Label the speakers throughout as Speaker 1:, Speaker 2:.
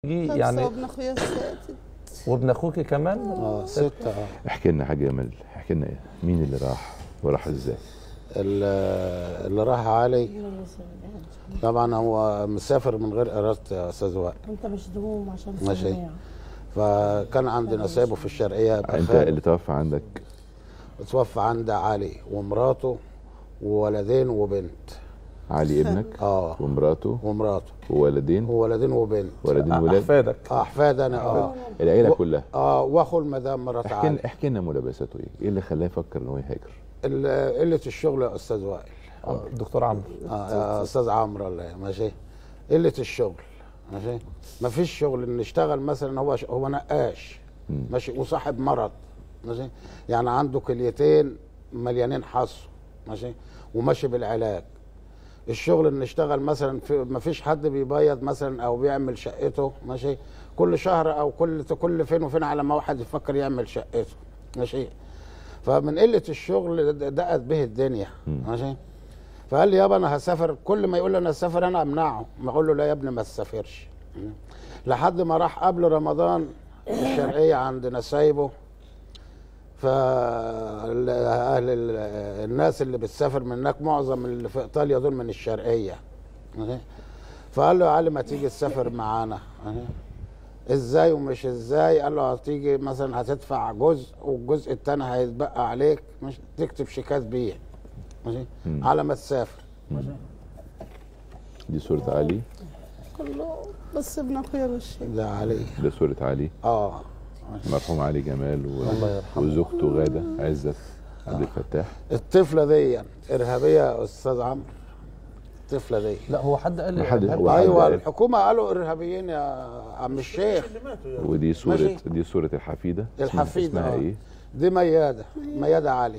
Speaker 1: يعني
Speaker 2: يعني ابن اخويا السادس
Speaker 1: وابن اخوك كمان
Speaker 3: اه ستة اه
Speaker 4: احكي لنا حاجه جمال احكي لنا مين اللي راح وراح ازاي
Speaker 3: ال- اللي راح علي طبعا هو مسافر من غير إرادة يا أستاذ وائل
Speaker 5: انت مش دهوم عشان
Speaker 3: ماشي.
Speaker 5: سريع.
Speaker 3: فكان عندي نسابه في الشرقية يبقى
Speaker 4: انت
Speaker 3: خالد.
Speaker 4: اللي توفى عندك
Speaker 3: اتوفى عند علي ومراته وولدين وبنت
Speaker 4: علي ابنك
Speaker 3: اه
Speaker 4: ومراته
Speaker 3: ومراته
Speaker 4: وولدين
Speaker 3: وولدين وبنت
Speaker 4: ولدين ولاد
Speaker 1: احفادك
Speaker 3: اه احفاد انا اه
Speaker 4: العيله
Speaker 3: و-
Speaker 4: كلها
Speaker 3: اه واخو المدام مرات
Speaker 4: احكي
Speaker 3: علي
Speaker 4: لنا احكي لنا ملابساته ايه؟ ايه اللي خلاه يفكر ان هو يهاجر؟
Speaker 3: ال- قلة الشغل يا استاذ وائل
Speaker 1: الدكتور عمرو
Speaker 3: اه يا استاذ عمرو الله ماشي قلة الشغل ماشي ما فيش شغل ان يشتغل مثلا هو ش... هو نقاش
Speaker 4: مم.
Speaker 3: ماشي وصاحب مرض ماشي يعني عنده كليتين مليانين حصو ماشي وماشي بالعلاج الشغل ان يشتغل مثلا في ما فيش حد بيبيض مثلا او بيعمل شقته ماشي كل شهر او كل كل فين وفين على ما واحد يفكر يعمل شقته ماشي فمن قله الشغل د- دقت به الدنيا
Speaker 4: مم.
Speaker 3: ماشي فقال لي يابا انا هسافر كل ما يقول لي انا هسافر انا امنعه ما اقول له لا يا ابني ما تسافرش لحد ما راح قبل رمضان الشرقيه عند نسايبه فاهل الناس اللي بتسافر من هناك معظم اللي في ايطاليا دول من الشرقيه ماشي؟ فقال له يا علي ما تيجي تسافر معانا ماشي؟ ازاي ومش ازاي قال له هتيجي مثلا هتدفع جزء والجزء التاني هيتبقى عليك مش تكتب شيكات بيه ماشي
Speaker 4: مم.
Speaker 3: على ما تسافر
Speaker 4: دي صوره علي
Speaker 2: كله بس ابن اخويا مش هيك.
Speaker 3: ده علي
Speaker 4: ده صوره علي
Speaker 3: اه
Speaker 4: المرحوم علي جمال و...
Speaker 1: الله يرحمه.
Speaker 4: وزوجته غاده عزت عبد الفتاح
Speaker 3: الطفله دي ارهابيه يا استاذ عمرو الطفله دي
Speaker 1: لا هو حد قال لي
Speaker 4: ما حد-
Speaker 1: إرهابي.
Speaker 4: هو حد
Speaker 3: ايوه
Speaker 4: قال-
Speaker 3: الحكومه قالوا ارهابيين يا عم الشيخ
Speaker 4: ودي صوره
Speaker 3: ماشي.
Speaker 4: دي صوره الحفيده اسمها-
Speaker 3: الحفيدة،
Speaker 4: اسمها
Speaker 3: آه.
Speaker 4: ايه؟
Speaker 3: دي مياده مياده علي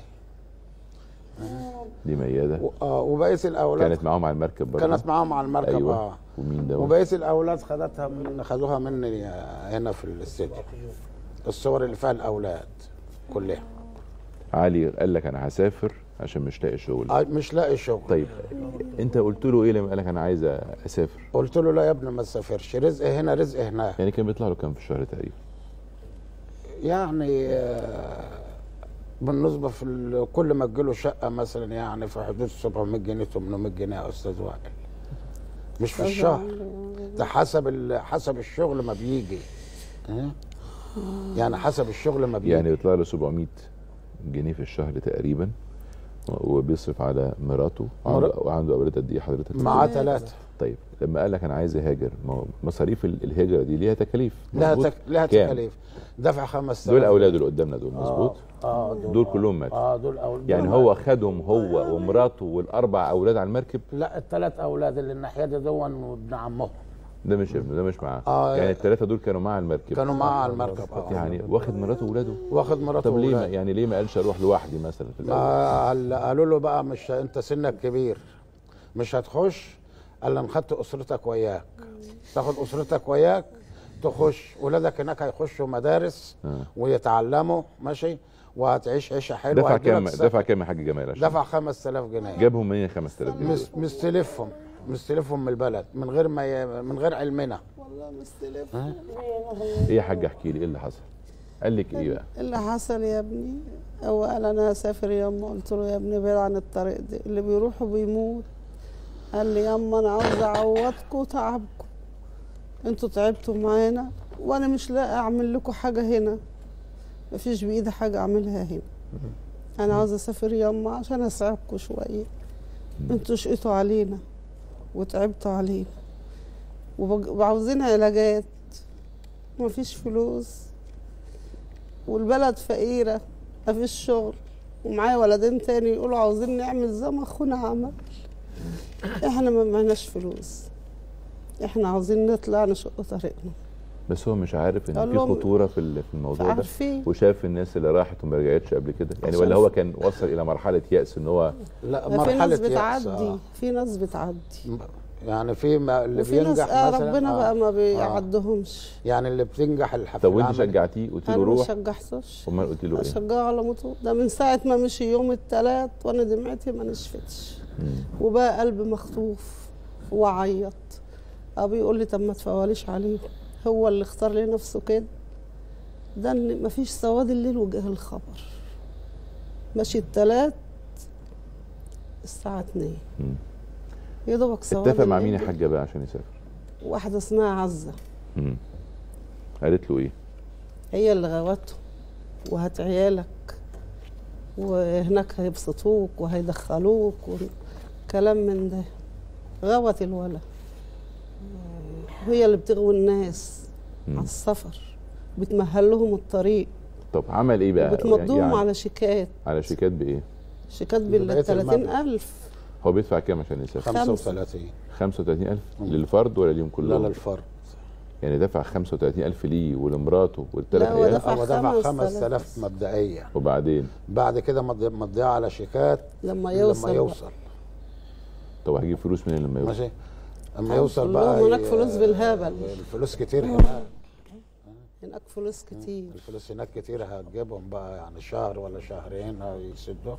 Speaker 4: دي مياده
Speaker 3: و- آه وبقيه الاولاد
Speaker 4: كانت معاهم على المركب برضه
Speaker 3: كانت معاهم على المركب
Speaker 4: ايوه
Speaker 3: اه
Speaker 4: ومين ده؟
Speaker 3: وبقيه الاولاد خدتها من خدوها مني هنا في الاستديو الصور اللي فيها الاولاد كلها
Speaker 4: علي قال لك انا هسافر عشان مش لاقي شغل
Speaker 3: آه مش لاقي شغل
Speaker 4: طيب انت قلت له ايه لما قال لك انا عايز اسافر
Speaker 3: قلت له لا يا ابني ما تسافرش رزق هنا رزق هناك
Speaker 4: يعني كان بيطلع له كام في الشهر تقريبا
Speaker 3: يعني آه، بالنسبه في ال- كل ما تجيله شقه مثلا يعني في حدود 700 جنيه 800 جنيه يا استاذ وائل مش في الشهر ده حسب ال- حسب الشغل ما بيجي ها؟ يعني حسب الشغل ما بيجي
Speaker 4: يعني بيطلع له 700 جنيه في الشهر تقريبا وبيصرف على مراته وعنده,
Speaker 3: مرا-
Speaker 4: وعنده اولاد قد ايه حضرتك؟
Speaker 3: معاه ثلاثه
Speaker 4: طيب لما قال لك انا عايز اهاجر ما هو مصاريف ال- الهجره دي ليها تكاليف
Speaker 3: لها
Speaker 4: مظبوط؟
Speaker 3: تك... لها
Speaker 4: كام؟
Speaker 3: تكاليف دفع 5000
Speaker 4: دول اولاده اللي قدامنا دول مظبوط
Speaker 3: اه
Speaker 4: دول كلهم ماتوا
Speaker 3: اه دول اولاد
Speaker 4: يعني هو خدهم هو ومراته والاربع اولاد على المركب
Speaker 3: لا الثلاث اولاد اللي الناحيه دي دون وابن عمهم
Speaker 4: ده مش ابنه ده مش معاه
Speaker 3: آه.
Speaker 4: يعني الثلاثه دول كانوا معاه على المركب
Speaker 3: كانوا معاه على المركب اه
Speaker 4: يعني واخد مراته واولاده
Speaker 3: واخد مراته
Speaker 4: طب ليه ما
Speaker 3: وولاده.
Speaker 4: يعني ليه ما قالش اروح لوحدي مثلا في الاول
Speaker 3: ما قال- قالوا له بقى مش انت سنك كبير مش هتخش الا ان خدت اسرتك وياك تاخد اسرتك وياك تخش ولادك هناك هيخشوا مدارس
Speaker 4: آه.
Speaker 3: ويتعلموا ماشي وهتعيش عيشه حلوه
Speaker 4: دفع
Speaker 3: هيجيلك
Speaker 4: كام
Speaker 3: سكن.
Speaker 4: دفع كام يا حاج جمال عشان
Speaker 3: دفع 5000 جنيه
Speaker 4: جابهم منين 5000 جنيه
Speaker 3: مس- مستلفهم مستلفهم من البلد من غير ما ي... من غير علمنا
Speaker 2: والله مستلف
Speaker 4: ايه يا حاج احكي لي ايه اللي حصل قال لك ايه بقى
Speaker 2: اللي حصل يا ابني هو قال انا هسافر ياما قلت له يا ابني بعيد عن الطريق ده اللي بيروح وبيموت قال لي ياما انا عاوز اعوضكم تعبكم انتوا تعبتوا معانا وانا مش لاقي اعمل لكم حاجه هنا مفيش بايدي حاجه اعملها هنا انا عاوز اسافر ياما عشان اساعدكم شويه انتوا شقيتوا علينا وتعبتوا علينا وبج- وعاوزين علاجات مفيش فلوس والبلد فقيرة مفيش شغل ومعايا ولدين تاني يقولوا عاوزين نعمل زي ما اخونا عمل احنا ما معناش فلوس احنا عاوزين نطلع نشق طريقنا
Speaker 4: بس هو مش عارف ان
Speaker 2: قال
Speaker 4: في
Speaker 2: لهم-
Speaker 4: خطوره في ال- في الموضوع ده
Speaker 2: عارفين
Speaker 4: وشاف الناس اللي راحت وما رجعتش قبل كده يعني
Speaker 2: عشان
Speaker 4: ولا هو كان وصل الى مرحله يأس ان هو
Speaker 3: لا
Speaker 2: في
Speaker 3: مرحله
Speaker 2: ناس
Speaker 3: يأس،
Speaker 2: بتعدي
Speaker 3: آه.
Speaker 2: في ناس بتعدي
Speaker 3: يعني في ما اللي
Speaker 2: وفي ناس
Speaker 3: بينجح
Speaker 2: آه
Speaker 3: مثلا
Speaker 2: ربنا
Speaker 3: آه.
Speaker 2: بقى ما بيعدهمش
Speaker 3: يعني اللي بتنجح الحفله
Speaker 4: طب وانت شجعتيه قلت له
Speaker 2: انا ما
Speaker 4: روح
Speaker 2: شجعتوش
Speaker 4: امال قلت له ايه؟
Speaker 2: اشجعه على موته ده من ساعه ما مشي يوم الثلاث وانا دمعتي ما نشفتش
Speaker 4: مم.
Speaker 2: وبقى قلبي مخطوف وعيط ابي يقول لي طب ما تفوليش عليه هو اللي اختار لنفسه كده ده ان مفيش سواد الليل وجه الخبر ماشي التلات الساعة اتنين
Speaker 4: مم.
Speaker 2: يا دوبك سواد
Speaker 4: اتفق مع
Speaker 2: الليل
Speaker 4: مين يا
Speaker 2: جه.
Speaker 4: حاجه بقى عشان يسافر
Speaker 2: واحدة اسمها عزة
Speaker 4: مم. قالت له ايه
Speaker 2: هي اللي غوته وهات عيالك وهناك هيبسطوك وهيدخلوك وكلام من ده غوت الولا وهي اللي بتغوي الناس
Speaker 4: مم.
Speaker 2: على السفر بتمهل لهم الطريق
Speaker 4: طب عمل ايه بقى
Speaker 2: وبتمضوهم
Speaker 4: يعني
Speaker 2: على شيكات
Speaker 4: على شيكات بايه
Speaker 2: شيكات
Speaker 3: بقية
Speaker 2: بال
Speaker 3: المبلغ.
Speaker 2: 30000
Speaker 4: هو بيدفع كام عشان يسافر
Speaker 3: 35
Speaker 4: 35000
Speaker 3: مم.
Speaker 4: للفرد ولا ليهم
Speaker 3: لا
Speaker 4: كلهم
Speaker 3: للفرد
Speaker 4: يعني دفع 35000 ليه ولمراته والثلاث
Speaker 2: لا، هو
Speaker 4: عيال
Speaker 2: دفع
Speaker 3: هو دفع
Speaker 2: 5000
Speaker 3: 5000 مبدئيا
Speaker 4: وبعدين
Speaker 3: بعد كده مضي- مضيها على شيكات
Speaker 2: لما يوصل
Speaker 3: لما
Speaker 2: بقى.
Speaker 3: يوصل
Speaker 4: طب هيجيب فلوس منين لما يوصل
Speaker 3: ماشي اما
Speaker 2: هم
Speaker 3: يوصل
Speaker 2: كلهم
Speaker 3: بقى
Speaker 2: هناك
Speaker 3: ي-
Speaker 2: فلوس بالهبل.
Speaker 3: الفلوس كتير هناك
Speaker 2: هناك فلوس كتير
Speaker 3: الفلوس هناك كتير هتجيبهم بقى يعني شهر ولا شهرين هيسدوا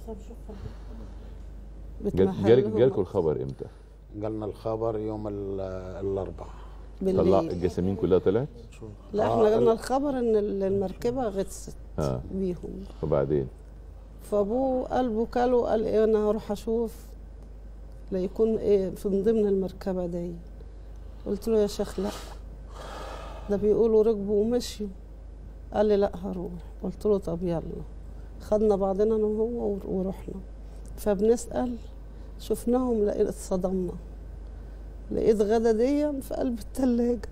Speaker 4: جال-
Speaker 2: بتمهل
Speaker 4: جالك
Speaker 2: لهم
Speaker 4: جالكوا الخبر امتى؟
Speaker 3: جالنا الخبر يوم ال- الاربعاء
Speaker 4: طلع
Speaker 2: بالليل
Speaker 4: الجسامين كلها طلعت
Speaker 2: لا
Speaker 3: آه،
Speaker 2: احنا جالنا
Speaker 3: ال-
Speaker 2: الخبر ان ال- المركبه غطست
Speaker 4: اه
Speaker 2: بيهم
Speaker 4: وبعدين
Speaker 2: فابوه قلبه كله قال ايه انا هروح اشوف لا يكون ايه في من ضمن المركبه دي قلت له يا شيخ لا ده بيقولوا ركبوا ومشيوا قال لي لا هروح قلت له طب يلا خدنا بعضنا انا وهو ور- ورحنا فبنسال شفناهم لقيت اتصدمنا لقيت غدا دي في قلب التلاجة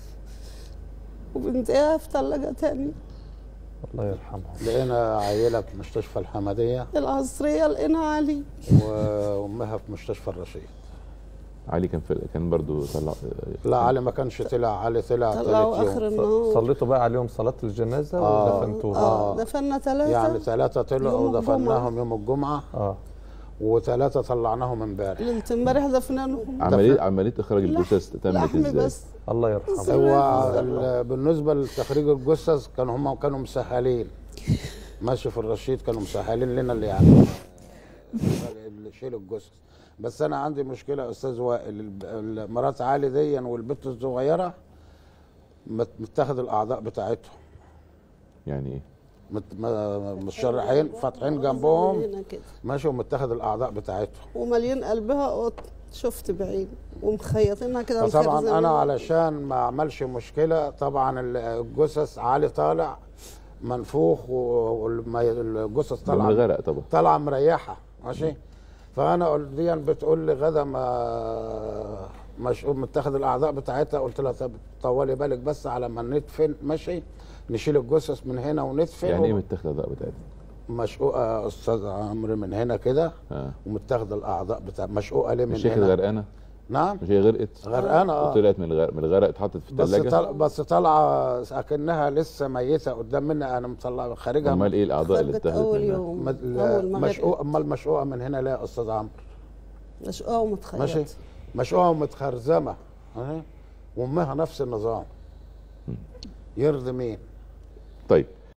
Speaker 2: وبنتها في تلاجة تانية
Speaker 1: الله يرحمه
Speaker 3: لقينا عيلة في مستشفى الحمدية
Speaker 2: العصرية لقينا علي
Speaker 3: وامها في مستشفى الرشيد
Speaker 4: علي كان في كان برضو طلع
Speaker 3: لا علي ما كانش طلع علي طلع
Speaker 2: طلعوا
Speaker 3: تالت
Speaker 2: اخر
Speaker 3: يوم
Speaker 2: النهار
Speaker 1: صليتوا بقى عليهم صلاة الجنازة
Speaker 3: آه.
Speaker 1: ودفنتوهم
Speaker 2: اه
Speaker 3: آه.
Speaker 2: دفنا ثلاثة
Speaker 3: يعني ثلاثة طلعوا
Speaker 2: يوم الجمعة.
Speaker 3: ودفناهم يوم الجمعة
Speaker 1: اه
Speaker 3: وثلاثة طلعناهم امبارح
Speaker 2: ليلة امبارح دفنانهم
Speaker 4: عمليه عمليه اخراج
Speaker 2: لحم-
Speaker 4: الجثث تمت
Speaker 2: لحم
Speaker 4: ازاي؟
Speaker 2: بس
Speaker 1: الله يرحمه
Speaker 2: بس-
Speaker 3: هو ال- بالنسبة لتخريج الجثث كانوا هم كانوا مسهلين ماشي في الرشيد كانوا مسهلين لنا اللي يعني اللي شيل الجثث بس انا عندي مشكله يا استاذ وائل الب- ال- مرات علي دي والبنت الصغيره مت- متاخد الاعضاء بتاعتهم
Speaker 4: يعني ايه؟
Speaker 3: مت- ما- متشرحين فاتحين جنبهم
Speaker 2: هنا كده
Speaker 3: ماشي ومتاخد الاعضاء بتاعتهم
Speaker 2: ومليان قلبها قط شفت بعيد ومخيطينها كده
Speaker 3: فطبعا
Speaker 2: مخرزة
Speaker 3: انا
Speaker 2: منها.
Speaker 3: علشان ما اعملش مشكله طبعا ال- الجثث علي طالع منفوخ والجثث
Speaker 4: ده من
Speaker 3: طالعه
Speaker 4: الغرق طبعا
Speaker 3: طالعه مريحه ماشي فانا قلت دي بتقول لي غدا ما مش متاخد الاعضاء بتاعتها قلت لها طب طولي بالك بس على ما ندفن ماشي نشيل الجثث من هنا وندفن
Speaker 4: يعني ايه متاخده الاعضاء بتاعتها؟
Speaker 3: مشقوقه استاذ عمرو من هنا كده
Speaker 4: اه
Speaker 3: ومتاخده الاعضاء بتاع مشقوقه ليه من
Speaker 4: الشيخ
Speaker 3: هنا
Speaker 4: غرقانه
Speaker 3: نعم
Speaker 4: مش هي غرقت؟
Speaker 3: غرقانه اه
Speaker 4: طلعت من الغرق من الغرق اتحطت في
Speaker 3: بس
Speaker 4: الثلاجه
Speaker 3: طل... بس طالعه اكنها لسه ميته قدام مني انا مطلع خارجها
Speaker 4: امال ايه الاعضاء اللي
Speaker 2: خرجت
Speaker 4: اتاخدت
Speaker 2: اول
Speaker 4: منها؟
Speaker 2: يوم
Speaker 3: مد-
Speaker 2: اول ما
Speaker 3: مشقوقه امال مشقوقه من هنا ليه يا استاذ عمرو
Speaker 2: مشقوقه ومتخيطه
Speaker 3: ماشي مشقوقه ومتخرزمه أهي. وامها نفس النظام يرضي مين
Speaker 4: طيب